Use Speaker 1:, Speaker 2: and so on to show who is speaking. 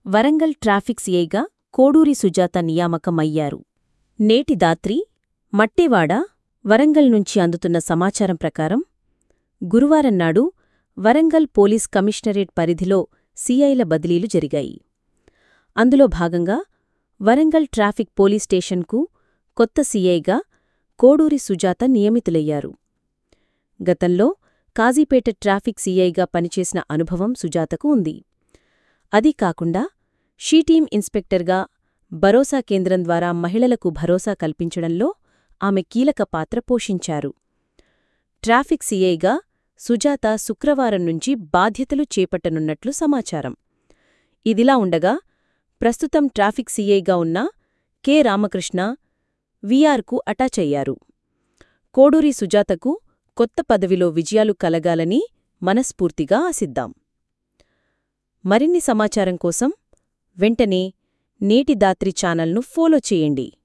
Speaker 1: Warangal traffic సిఐగా కోడూరి సుజాత నియామకం అయ్యారు నేటి దాత్రి మట్టేవాడ వరంగల్ నుంచి అందుతున్న సమాచారం ప్రకారం గురువారం నాడు వరంగల్ పోలీస్ కమిషనరేట్ పరిధిలో సిఐల బదిలీలు జరిగాయి అందులో భాగంగా వరంగల్ ట్రాఫిక్ పోలీస్ స్టేషన్కు కొత్త సిఐగా కోడూరి సుజాత నియమితులయ్యారు గతంలో కాజీపేట ట్రాఫిక్ సీఐగా పనిచేసిన అనుభవం సుజాతకు ఉంది అదీ కాకుండా షీటీం ఇన్స్పెక్టర్గా భరోసా కేంద్రం ద్వారా మహిళలకు భరోసా కల్పించడంలో ఆమె కీలక పాత్ర పోషించారు ట్రాఫిక్ సీఐగా సుజాత శుక్రవారం నుంచి బాధ్యతలు చేపట్టనున్నట్లు సమాచారం ఇదిలా ఉండగా ప్రస్తుతం ట్రాఫిక్ సీఐగా ఉన్న కె రామకృష్ణ వీఆర్కు అటాచ్ అయ్యారు కోడూరి సుజాతకు కొత్త పదవిలో విజయాలు కలగాలని మనస్ఫూర్తిగా ఆశిద్దాం మరిన్ని సమాచారం కోసం వెంటనే నేటి దాత్రి ఛానల్ను ఫాలో చేయండి